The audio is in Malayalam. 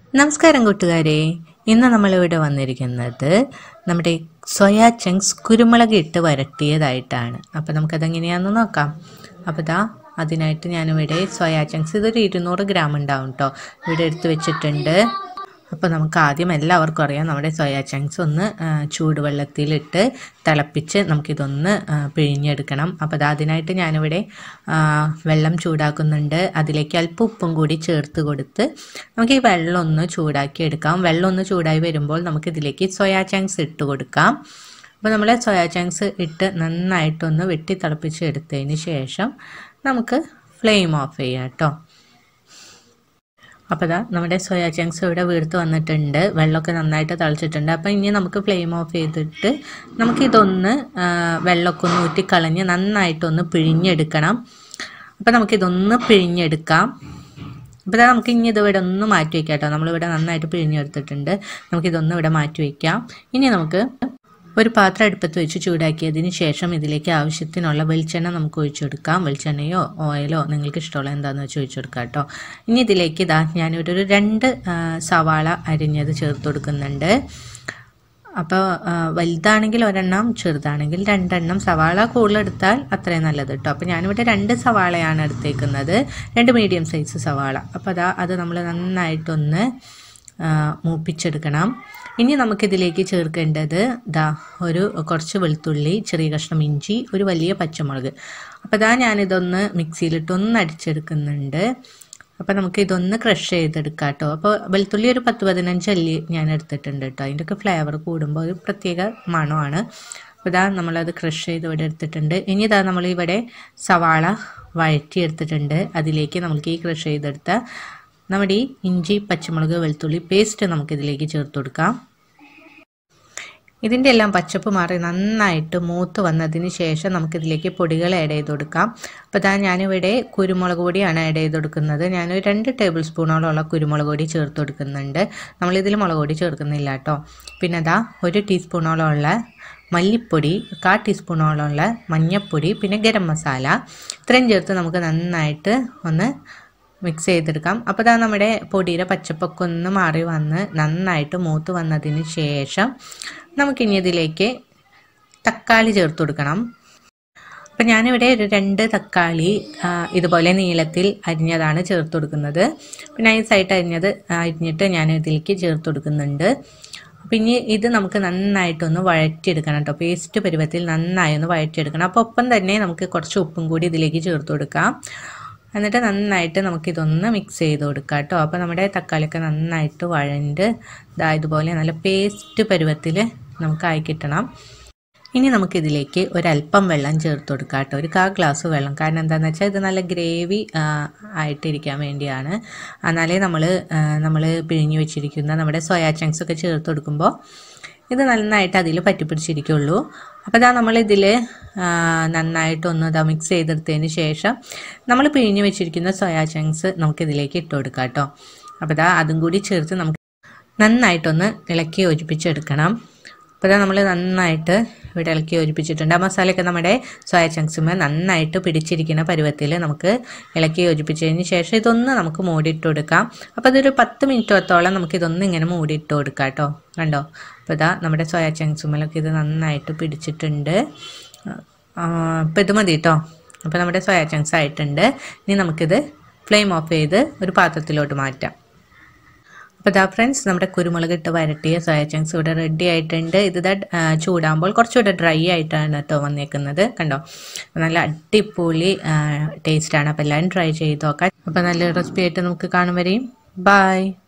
നമസ്കാരം കൂട്ടുകാരെ ഇന്ന് നമ്മളിവിടെ വന്നിരിക്കുന്നത് നമ്മുടെ സോയാ ചങ്ക്സ് കുരുമുളക് ഇട്ട് വരട്ടിയതായിട്ടാണ് അപ്പോൾ നമുക്കതെങ്ങനെയാണെന്ന് നോക്കാം അപ്പോൾ ദാ അതിനായിട്ട് ഞാനിവിടെ സോയാ ചങ്ക്സ് ഇതൊരു ഇരുന്നൂറ് ഗ്രാം ഉണ്ടാവും കേട്ടോ ഇവിടെ എടുത്ത് വെച്ചിട്ടുണ്ട് അപ്പോൾ നമുക്ക് ആദ്യം എല്ലാവർക്കും അറിയാം നമ്മുടെ സോയാ ചങ്ക്സ് ഒന്ന് ആ, ചൂടുവെള്ളത്തിലിട്ട് തിളപ്പിച്ച് നമുക്കിതൊന്ന് ആ, പിഴിഞ്ഞെടുക്കണം അപ്പോൾ അത് അതിനായിട്ട് ഞാനിവിടെ ആ, വെള്ളം ചൂടാക്കുന്നുണ്ട് അതിലേക്ക് അല്പം ഉപ്പും കൂടി ചേർത്ത് കൊടുത്ത് നമുക്ക് ഈ വെള്ളം ഒന്ന് ചൂടാക്കി എടുക്കാം വെള്ളം ഒന്ന് ചൂടായി വരുമ്പോൾ നമുക്കിതിലേക്ക് സോയാ ചങ്ക്സ് ഇട്ട് കൊടുക്കാം അപ്പോൾ നമ്മൾ സോയാ ചങ്ക്സ് ഇട്ട് നന്നായിട്ടൊന്ന് വെട്ടി തിളപ്പിച്ച് എടുത്തതിന് ശേഷം നമുക്ക് ഫ്ലെയിം ഓഫ് ചെയ്യാം കേട്ടോ അപ്പോൾ ദാ നമ്മുടെ സോയാ ചങ്ക്സ് ഇവിടെ വീർത്ത് വന്നിട്ടുണ്ട് വെള്ളമൊക്കെ നന്നായിട്ട് തളിച്ചിട്ടുണ്ട് അപ്പോൾ ഇനി നമുക്ക് ഫ്ലെയിം ഓഫ് ചെയ്തിട്ട് നമുക്കിതൊന്ന് ആ, വെള്ളമൊക്കെ ഒന്ന് ഊറ്റിക്കളഞ്ഞ് നന്നായിട്ടൊന്ന് പിഴിഞ്ഞെടുക്കണം അപ്പോൾ നമുക്കിതൊന്ന് പിഴിഞ്ഞെടുക്കാം അപ്പോൾ ദാ നമുക്ക് ഇനി ഇതിവിടെ ഒന്ന് മാറ്റി വയ്ക്കാം കേട്ടോ നമ്മളിവിടെ നന്നായിട്ട് പിഴിഞ്ഞെടുത്തിട്ടുണ്ട് നമുക്കിതൊന്ന് ഇവിടെ മാറ്റി വയ്ക്കാം ഇനി നമുക്ക് ഒരു പാത്രം അടുപ്പത്ത് വെച്ച് ചൂടാക്കിയതിന് ശേഷം ഇതിലേക്ക് ആവശ്യത്തിനുള്ള വെളിച്ചെണ്ണ നമുക്ക് ഒഴിച്ചെടുക്കാം വെളിച്ചെണ്ണയോ ഓയിലോ നിങ്ങൾക്ക് ഇഷ്ടമുള്ള എന്താണെന്ന് വെച്ച് ഒഴിച്ചെടുക്കാം കേട്ടോ ഇനി ഇതിലേക്ക് ഇതാ ഞാനിവിടെ ഒരു രണ്ട് ആ, സവാള അരിഞ്ഞത് ചേർത്ത് കൊടുക്കുന്നുണ്ട് അപ്പോൾ വലുതാണെങ്കിൽ ഒരെണ്ണം ചെറുതാണെങ്കിൽ രണ്ടെണ്ണം സവാള കൂടുതലെടുത്താൽ അത്രയും നല്ലത് കേട്ടോ അപ്പോൾ ഞാനിവിടെ രണ്ട് സവാളയാണ് എടുത്തേക്കുന്നത് രണ്ട് മീഡിയം സൈസ് സവാള അപ്പോൾ അതാ അത് നമ്മൾ നന്നായിട്ടൊന്ന് ആ, മൂപ്പിച്ചെടുക്കണം ഇനി നമുക്കിതിലേക്ക് ചേർക്കേണ്ടത് ദാ ഒരു കുറച്ച് വെളുത്തുള്ളി ചെറിയ കഷ്ണം ഇഞ്ചി ഒരു വലിയ പച്ചമുളക് അപ്പോൾ ദാ ഞാനിതൊന്ന് മിക്സിയിലിട്ടൊന്ന് അടിച്ചെടുക്കുന്നുണ്ട് അപ്പോൾ നമുക്ക് ഇതൊന്ന് ക്രഷ് ചെയ്തെടുക്കാം കേട്ടോ അപ്പോൾ വെളുത്തുള്ളി ഒരു പത്ത് പതിനഞ്ച് അല്ലി ഞാൻ എടുത്തിട്ടുണ്ട് കേട്ടോ അതിൻ്റെയൊക്കെ ഫ്ലേവർ കൂടുമ്പോൾ ഒരു പ്രത്യേക മണമാണ് അപ്പോൾ ഇതാ നമ്മളത് ക്രഷ് ചെയ്ത് ഇവിടെ എടുത്തിട്ടുണ്ട് ഇനി ഇതാ നമ്മൾ ഇവിടെ സവാള വഴറ്റി എടുത്തിട്ടുണ്ട് അതിലേക്ക് നമുക്ക് ഈ ക്രഷ് ചെയ്തെടുത്ത നമ്മുടെ ഈ ഇഞ്ചി പച്ചമുളക് വെളുത്തുള്ളി പേസ്റ്റ് നമുക്കിതിലേക്ക് ചേർത്ത് കൊടുക്കാം ഇതിൻ്റെ എല്ലാം പച്ചപ്പ് മാറി നന്നായിട്ട് മൂത്ത് വന്നതിന് ശേഷം നമുക്കിതിലേക്ക് പൊടികൾ ആഡ് ചെയ്ത് കൊടുക്കാം അപ്പോൾ ഇതാ ഞാനിവിടെ കുരുമുളക് പൊടിയാണ് ആഡ് ചെയ്ത് കൊടുക്കുന്നത് ഞാൻ രണ്ട് ടേബിൾ സ്പൂണോളമുള്ള കുരുമുളക് പൊടി ചേർത്ത് കൊടുക്കുന്നുണ്ട് നമ്മളിതിൽ മുളക് പൊടി ചേർക്കുന്നില്ല കേട്ടോ പിന്നെ അതാ ഒരു ടീസ്പൂണോളമുള്ള മല്ലിപ്പൊടി കാ ടീസ്പൂണോളമുള്ള മഞ്ഞൾപ്പൊടി പിന്നെ ഗരം മസാല ഇത്രയും ചേർത്ത് നമുക്ക് നന്നായിട്ട് ഒന്ന് മിക്സ് ചെയ്തെടുക്കാം അപ്പോൾ ഇതാ നമ്മുടെ പൊടിയുടെ പച്ചപ്പൊക്കെ ഒന്ന് മാറി വന്ന് നന്നായിട്ട് മൂത്ത് വന്നതിന് ശേഷം നമുക്കിനി ഇതിലേക്ക് തക്കാളി ചേർത്ത് കൊടുക്കണം അപ്പം ഞാനിവിടെ ഒരു രണ്ട് തക്കാളി ആ, ഇതുപോലെ നീളത്തിൽ അരിഞ്ഞതാണ് ചേർത്ത് കൊടുക്കുന്നത് പിന്നെ നൈസായിട്ട് അരിഞ്ഞത് അരിഞ്ഞിട്ട് ഞാൻ ഇതിലേക്ക് ചേർത്ത് കൊടുക്കുന്നുണ്ട് അപ്പം ഇനി ഇത് നമുക്ക് നന്നായിട്ടൊന്ന് വഴറ്റിയെടുക്കണം കേട്ടോ പേസ്റ്റ് പരുവത്തിൽ നന്നായി ഒന്ന് വഴറ്റിയെടുക്കണം അപ്പോൾ ഒപ്പം തന്നെ നമുക്ക് കുറച്ച് ഉപ്പും കൂടി ഇതിലേക്ക് ചേർത്ത് കൊടുക്കാം എന്നിട്ട് നന്നായിട്ട് നമുക്കിതൊന്ന് മിക്സ് ചെയ്ത് കൊടുക്കാം കേട്ടോ അപ്പോൾ നമ്മുടെ തക്കാളിയൊക്കെ നന്നായിട്ട് വഴണ്ട് ഇതാ ഇതുപോലെ നല്ല പേസ്റ്റ് പരുവത്തിൽ നമുക്ക് ആയി കിട്ടണം ഇനി നമുക്കിതിലേക്ക് ഒരല്പം വെള്ളം ചേർത്ത് കൊടുക്കാം കേട്ടോ ഒരു കാ ഗ്ലാസ് വെള്ളം കാരണം എന്താണെന്ന് വെച്ചാൽ ഇത് നല്ല ഗ്രേവി ആയിട്ടിരിക്കാൻ വേണ്ടിയാണ് എന്നാലേ നമ്മൾ നമ്മൾ പിഴിഞ്ഞ് വെച്ചിരിക്കുന്ന നമ്മുടെ സോയാ ചങ്ക്സ് ഒക്കെ ചേർത്ത് കൊടുക്കുമ്പോൾ ഇത് നന്നായിട്ട് അതിൽ പറ്റിപ്പിടിച്ചിരിക്കുള്ളൂ അപ്പോൾ ഇതാ നമ്മളിതിൽ നന്നായിട്ടൊന്ന് ഇതാ മിക്സ് ചെയ്തെടുത്തതിന് ശേഷം നമ്മൾ പിഴിഞ്ഞ് വെച്ചിരിക്കുന്ന സോയാ ചങ്ക്സ് നമുക്കിതിലേക്ക് ഇട്ട് കൊടുക്കാം കേട്ടോ അപ്പോൾ ഇതാ അതും കൂടി ചേർത്ത് നമുക്ക് നന്നായിട്ടൊന്ന് ഇളക്കി യോജിപ്പിച്ചെടുക്കണം അപ്പോൾ ഇതാ നമ്മൾ നന്നായിട്ട് ഇവിടെ ഇളക്കി യോജിപ്പിച്ചിട്ടുണ്ട് ആ മസാലയൊക്കെ നമ്മുടെ സോയ ചങ്ക്സുമേ നന്നായിട്ട് പിടിച്ചിരിക്കുന്ന പരുവത്തിൽ നമുക്ക് ഇളക്കി യോജിപ്പിച്ചതിന് ശേഷം ഇതൊന്ന് നമുക്ക് മൂടിയിട്ട് കൊടുക്കാം അപ്പോൾ ഇതൊരു പത്ത് മിനിറ്റോത്തോളം നമുക്ക് ഇതൊന്ന് ഇങ്ങനെ മൂടിയിട്ട് കൊടുക്കാം കേട്ടോ കണ്ടോ അപ്പോൾ ഇതാ നമ്മുടെ സോയ ചങ്ക്സുമേലൊക്കെ ഇത് നന്നായിട്ട് പിടിച്ചിട്ടുണ്ട് അപ്പോൾ ഇത് മതി കേട്ടോ അപ്പോൾ നമ്മുടെ സോയ ചങ്ക്സ് ആയിട്ടുണ്ട് ഇനി നമുക്കിത് ഫ്ലെയിം ഓഫ് ചെയ്ത് ഒരു പാത്രത്തിലോട്ട് മാറ്റാം അപ്പോൾ ഇതാ ഫ്രണ്ട്സ് നമ്മുടെ കുരുമുളക് ഇട്ട് വരട്ടിയ സോയ ചങ്ക്സ് ഇവിടെ റെഡി ആയിട്ടുണ്ട് ഇത് ഇതാ ആ, ചൂടാകുമ്പോൾ കുറച്ചുകൂടെ ഡ്രൈ ആയിട്ടാണ് കേട്ടോ വന്നേക്കുന്നത് കണ്ടോ നല്ല അടിപൊളി ടേസ്റ്റാണ് അപ്പോൾ എല്ലാവരും ട്രൈ ചെയ്ത് നോക്കാം അപ്പോൾ നല്ലൊരു റെസിപ്പി ആയിട്ട് നമുക്ക് കാണും വരെയും ബായ്